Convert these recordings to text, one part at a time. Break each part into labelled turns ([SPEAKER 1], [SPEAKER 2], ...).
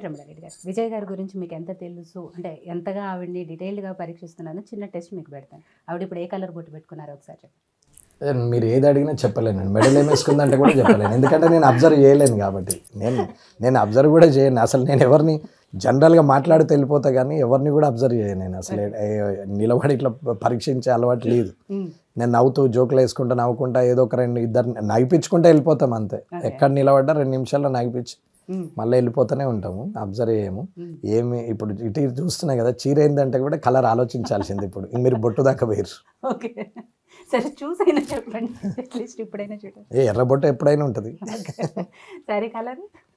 [SPEAKER 1] వెంకటరమణారెడ్డి గారు విజయ్ గారి గురించి మీకు ఎంత తెలుసు అంటే ఎంతగా ఆవిడని డీటెయిల్డ్గా పరీక్షిస్తున్నాను చిన్న టెస్ట్ మీకు పెడతాను ఆవిడ ఇప్పుడు ఏ కలర్ బొట్టు పెట్టుకున్నారో ఒకసారి చెప్పండి
[SPEAKER 2] ఏ, మీరు ఏది అడిగినా చెప్పలేను మెడల్ ఏం వేసుకుందంటే కూడా చెప్పలేను ఎందుకంటే నేను అబ్జర్వ్ చేయలేను కాబట్టి నేను నేను అబ్జర్వ్ కూడా చేయను అసలు నేను ఎవరిని జనరల్గా మాట్లాడితే వెళ్ళిపోతా కానీ ఎవరిని కూడా అబ్జర్వ్ చేయను నేను అసలు ఏ- ఏ- నిలబడి ఇట్లా పరీక్షించే అలవాటు లేదు నేను నవ్వుతూ జోకులు వేసుకుంటా నవ్వుకుంటా ఏదో ఒక రెండు ఇద్దరు నగిపించుకుంటా వెళ్ళిపోతాం అంతే ఎక్కడ నిలబడ్డా రెండు నిమిషాల్లో నగిపించి
[SPEAKER 1] మ్మ్.
[SPEAKER 2] మళ్ళీ వెళ్ళిపోతూనే ఉంటాము అబ్జర్వ్ చేయము ఏమి ఇప్పుడు ఇటు ఇటు చూస్తున్నాయి కదా చీర ఏందంటే కూడా కలర్ ఆలోచించాల్సింది ఇప్పుడు ఇంక మీరు బొట్టు దాకా వేరు
[SPEAKER 1] ఓకే సరే చూసైనా చెప్పండి అట్లీస్ట్ ఇప్పుడైనా చూడండి
[SPEAKER 2] ఏ ఎర్ర బొట్టు ఎప్పుడైనా ఉంటుంది
[SPEAKER 1] సరే కలర్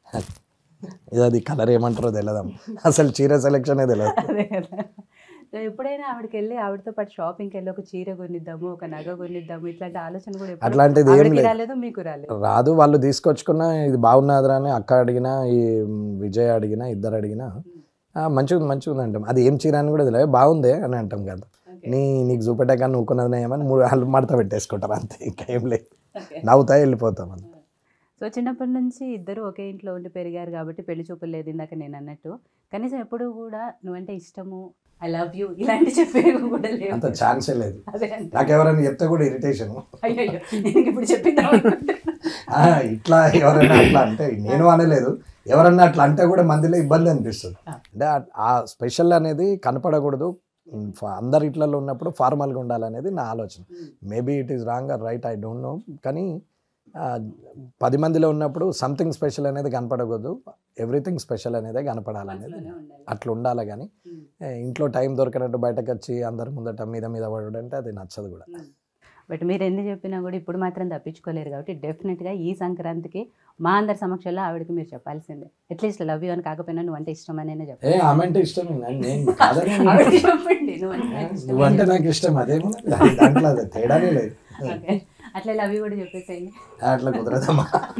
[SPEAKER 2] ఇది అది కలర్ ఏమంటారో తెలియదు అసలు చీర సెలెక్షన్ తెలియదు
[SPEAKER 1] అదే కదా సో ఎప్పుడైనా ఆవిడకి వెళ్ళి ఆవిడతో పాటు షాపింగ్కి వెళ్ళి ఒక చీర కొనిద్దాము ఒక నగ కొనిద్దాము ఇట్లాంటి ఆలోచన కూడా ఎప్పుడు
[SPEAKER 2] అట్లాంటిది ఏం
[SPEAKER 1] ఆవిడకి
[SPEAKER 2] లేదు
[SPEAKER 1] రాలేదు మీకు రాలేదు
[SPEAKER 2] రాదు వాళ్ళు తీసుకొచ్చుకున్న ఇది బాగున్నదిరా అని అక్క అడిగినా ఈ విజయ్ అడిగినా ఇద్దరు అడిగినా "ఆ, మంచిగా ఉంది మంచిగా ఉంది అంటాం అది ఏం చీర అని కూడా తెలియదు బాగుంది అని అంటాం కదా నీ నీకు చూపెట్టాక నువ్వుకున్నది ఏమని మూడు వాళ్ళు మడత పెట్టేసుకుంటారు అంతే ఇంకా ఏం లేదు
[SPEAKER 1] ఓకే
[SPEAKER 2] నవ్వుతా వెళ్ళిపోతాం అంతే
[SPEAKER 1] సో చిన్నప్పటి నుంచి ఇద్దరు ఒకే ఇంట్లో ఉండి పెరిగారు కాబట్టి పెళ్లి చూపులు లేదు ఇందాక నేను అన్నట్టు కనీసం ఎప్పుడు కూడా నువ్వంటే ఇష్టము ఐ లవ్ యూ ఇలాంటి చెప్పేవి కూడా లేవు
[SPEAKER 2] అంత ఛాన్సే లేదు
[SPEAKER 1] అదే అంటే
[SPEAKER 2] నాకు ఎవరైనా చెప్తే కూడా ఇరిటేషన్
[SPEAKER 1] అయ్యో నేను ఇప్పుడు చెప్పిందాం
[SPEAKER 2] ఇట్లా ఎవరైనా అట్లా అంటే నేను అనలేదు ఎవరన్నా అట్లా అంటే కూడా మందిలో ఇబ్బంది అనిపిస్తుంది అంటే ఆ- ఆ స్పెషల్ అనేది కనపడకూడదు ఉమ్, ఫ- అందరి ఇట్లలో ఉన్నప్పుడు ఫార్మల్గా ఉండాలనేది నా ఆలోచన maybe it is wrong or right I don't know కానీ ఆ, పది మందిలో ఉన్నప్పుడు సంథింగ్ స్పెషల్ అనేది కనపడకూడదు ఎవ్రీథింగ్ స్పెషల్ అనేది కనపడాలనేది అట్లా ఉండాలి కానీ ఏ, ఇంట్లో టైం దొరికినట్టు బయటకు వచ్చి అందరి ముందట మీద మీద పడడం అంటే అది నచ్చదు కూడా
[SPEAKER 1] బట్ మీరు ఎన్ని చెప్పినా కూడా ఇప్పుడు మాత్రం తప్పించుకోలేరు కాబట్టి డెఫినెట్గా ఈ సంక్రాంతికి మా అందరి సమక్షంలో ఆవిడకి మీరు చెప్పాల్సిందే అట్లీస్ట్ లవ్ యూ అని కాకపోయినా నువ్వు అంటే ఇష్టం అని
[SPEAKER 2] ఏ
[SPEAKER 1] చెప్పాలి
[SPEAKER 2] ఆమె అంటే ఇష్టమే నేను- నేను కాదని
[SPEAKER 1] ఆవిడకి చెప్పండి నువ్వు అంటే నాకు ఇష్టం
[SPEAKER 2] నువ్వు అంటే నాకు ఇష్టం అదేమో దాని- దాంట్లో అదే తేడానే లేదు
[SPEAKER 1] ఓకే అట్లా లవ్ యూ కూడా చెప్పేసేయండి
[SPEAKER 2] అట్లా కుదరదమ్మా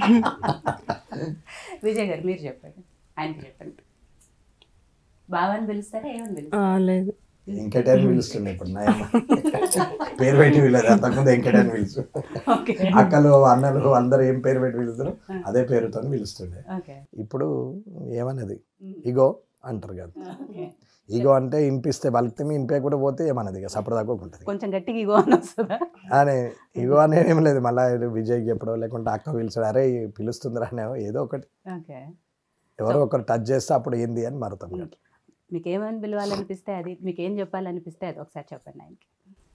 [SPEAKER 1] విజయ్ గారు మీరు చెప్పండి ఆయనకి చెప్పండి బావని పిలుస్తారా ఏమని
[SPEAKER 3] ఆ,
[SPEAKER 1] పిలుస్తారు
[SPEAKER 3] లేదు
[SPEAKER 2] వెంకటేని పిలుస్తుండే ఇప్పుడు నా అమ్మ. పేరు పెట్టి పిల్లదు అంతకుముందు వెంకటేని పిలుస్తు
[SPEAKER 1] ఓకే
[SPEAKER 2] అక్కలు అన్నలు అందరూ ఏం పేరు పెట్టి పిలుస్తారు అదే పేరుతో పిలుస్తుండే
[SPEAKER 1] ఓకే
[SPEAKER 2] ఇప్పుడు ఏమన్నది ఇగో అంటారు కదా
[SPEAKER 1] ఓకే
[SPEAKER 2] ఇగో అంటే వినిపిస్తే వాళ్ళకి వినిపే కూడా పోతే ఏమన్నది ఇక సపరదాకా ఉంటుంది
[SPEAKER 1] కొంచెం గట్టిగా ఇగో అని వస్తుందా
[SPEAKER 2] అనే ఇగో అనే ఏం లేదు మళ్ళీ విజయ్కి చెప్పడో లేకుంటే అక్క పిలుస్తాడు అరే పిలుస్తుందిరా అనే ఏదో ఒకటి
[SPEAKER 1] ఓకే
[SPEAKER 2] ఎవరో ఒకరు టచ్ చేస్తే అప్పుడు ఏంది అని మారుతాం కదా
[SPEAKER 1] మీకు ఏమని పిలవాలనిపిస్తే అది మీకు ఏం చెప్పాలనిపిస్తే అది ఒకసారి చెప్పండి ఆయనకి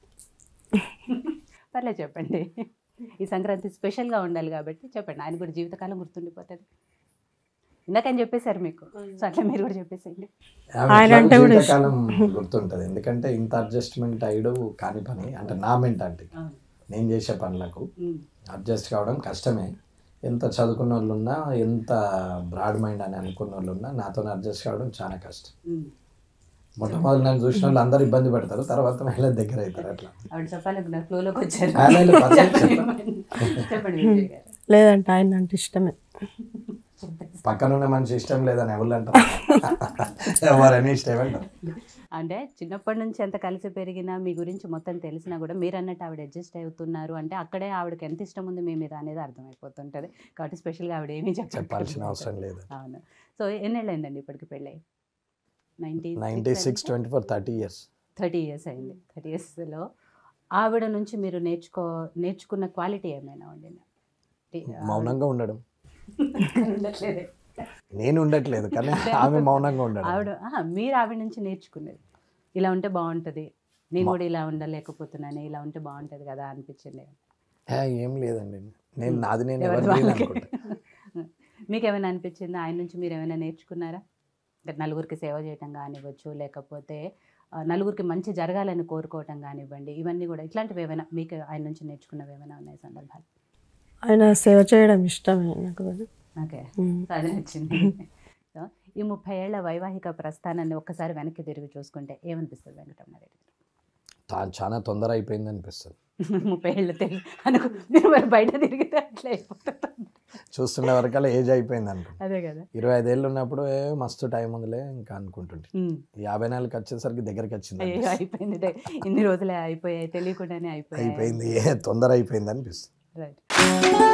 [SPEAKER 1] పర్లేదు చెప్పండి ఈ సంక్రాంతి స్పెషల్గా ఉండాలి కాబట్టి చెప్పండి ఆయన కూడా జీవితకాలం గుర్తుండిపోతుంది ఇందాక ఆయన చెప్పేశారు మీకు సో అట్లా మీరు కూడా చెప్పేసేయండి
[SPEAKER 2] ఆమె
[SPEAKER 3] ఆయన
[SPEAKER 2] ఎట్లాగో
[SPEAKER 3] అంటే కూడా
[SPEAKER 2] జీవితకాలం గుర్తుంటుంది ఎందుకంటే ఇంత అడ్జస్ట్మెంట్ అయ్యడు కాని పని అంటే నా మెంటాలిటీ నేను చేసే పనులకు అడ్జస్ట్ కావడం కష్టమే ఎంత చదువుకున్న వాళ్ళు ఉన్నా ఎంత బ్రాడ్ మైండ్ అని అనుకున్న వాళ్ళు ఉన్నా నాతో అడ్జస్ట్ కావడం చాలా కష్టం మొట్టమొదటి నన్ను చూసిన వాళ్ళు అందరూ ఇబ్బంది పడతారు తర్వాత మహిళ దగ్గర అవుతారు అట్లా
[SPEAKER 1] ఆవిడ చెప్పాలి నా ఫ్లోలోకి వచ్చారు
[SPEAKER 2] ఆ, లేదు, పర్లేదు,
[SPEAKER 1] చెప్పండి చెప్పండి విజయ్ గారు
[SPEAKER 3] లేదంటే ఆయన అంటే ఇష్టమే
[SPEAKER 2] పక్కన ఉన్న మనిషి ఇష్టం లేదని ఎవరు అంటారు ఎవరని ఇష్టం అంటారు
[SPEAKER 1] అంటే చిన్నప్పటి నుంచి ఎంత కలిసి పెరిగినా మీ గురించి మొత్తం తెలిసినా కూడా మీరు అన్నట్టు ఆవిడ అడ్జస్ట్ అవుతున్నారు అంటే అక్కడే ఆవిడకి ఎంత ఇష్టం ఉంది మీ మీద అనేది అర్థమైపోతుంటుంది కాబట్టి స్పెషల్గా ఆవిడ ఏమీ
[SPEAKER 2] చెప్పాల్సిన అవసరం లేదు
[SPEAKER 1] అవును సో ఎన్నేళ్ళు అయిందండి ఇప్పటికి పెళ్ళి ninety
[SPEAKER 2] ninety six twenty four thirty years
[SPEAKER 1] thirty years అయింది థర్టీ ఇయర్స్లో ఆవిడ నుంచి మీరు నేర్చుకో నేర్చుకున్న క్వాలిటీ ఏమైనా ఉండిందా
[SPEAKER 2] మౌనంగా ఉండడం
[SPEAKER 1] ఉండట్లేదే
[SPEAKER 2] నేను ఉండట్లేదు కానీ ఆమె మౌనంగా ఉండడం
[SPEAKER 1] ఆవిడ ఆహా, మీరు ఆవిడ నుంచి నేర్చుకునేది ఇలా ఉంటే బాగుంటుంది నేను కూడా ఇలా ఉండలేకపోతున్నాను ఇలా ఉంటే బాగుంటుంది కదా అనిపించింది
[SPEAKER 2] ఏ, ఏం లేదండి నేను నాది నేను
[SPEAKER 1] ఎవరి
[SPEAKER 2] ఎవరిని
[SPEAKER 1] వాళ్ళకి.
[SPEAKER 2] అనుకుంటా
[SPEAKER 1] మీకు ఏమైనా అనిపించిందా ఆయన నుంచి మీరు ఏమైనా నేర్చుకున్నారా అంటే నలుగురికి సేవ చేయటం కానివ్వచ్చు లేకపోతే ఆ, నలుగురికి మంచి జరగాలని కోరుకోవటం కానివ్వండి ఇవన్నీ కూడా ఇట్లాంటివి ఏమైనా మీకు ఆయన నుంచి నేర్చుకున్నవి ఏమైనా ఉన్నాయి సందర్భాలు
[SPEAKER 3] ఆయన సేవ చేయడం ఇష్టమే నాకు కూడా.
[SPEAKER 1] ఓకే
[SPEAKER 3] ఉమ్.
[SPEAKER 1] సో అది నచ్చింది సో ఈ ముప్పై ఏళ్ల వైవాహిక ప్రస్థానాన్ని ఒక్కసారి వెనక్కి తిరిగి చూసుకుంటే ఏమనిపిస్తుంది వెంకటరమణారెడ్డి
[SPEAKER 2] తా- చాలా తొందర అయిపోయింది అనిపిస్తుంది
[SPEAKER 1] ముప్పై ఏళ్ళు తెలియదు అనుకో మీరు మరి బయట తిరిగితే అట్లా అయిపోతుంది
[SPEAKER 2] చూస్తున్న వరకల్లా ఏజ్ అయిపోయింది అనుకుంటా
[SPEAKER 1] అదే కదా
[SPEAKER 2] ఇరవై ఐదేళ్ళు ఉన్నప్పుడు ఏ మస్తు టైం ఉందిలే ఇంకా అనుకుంటుంటే
[SPEAKER 1] ఉమ్.
[SPEAKER 2] యాభై నాలుగుకి వచ్చేసరికి దగ్గరికి వచ్చింది
[SPEAKER 1] అయ్యో అయిపోయింది డే. ఇన్ని రోజులే అయిపోయాయి తెలియకుండానే అయిపోయాయి
[SPEAKER 2] అయిపోయింది ఏ తొందర అయిపోయింది అనిపిస్తుంది
[SPEAKER 1] రైట్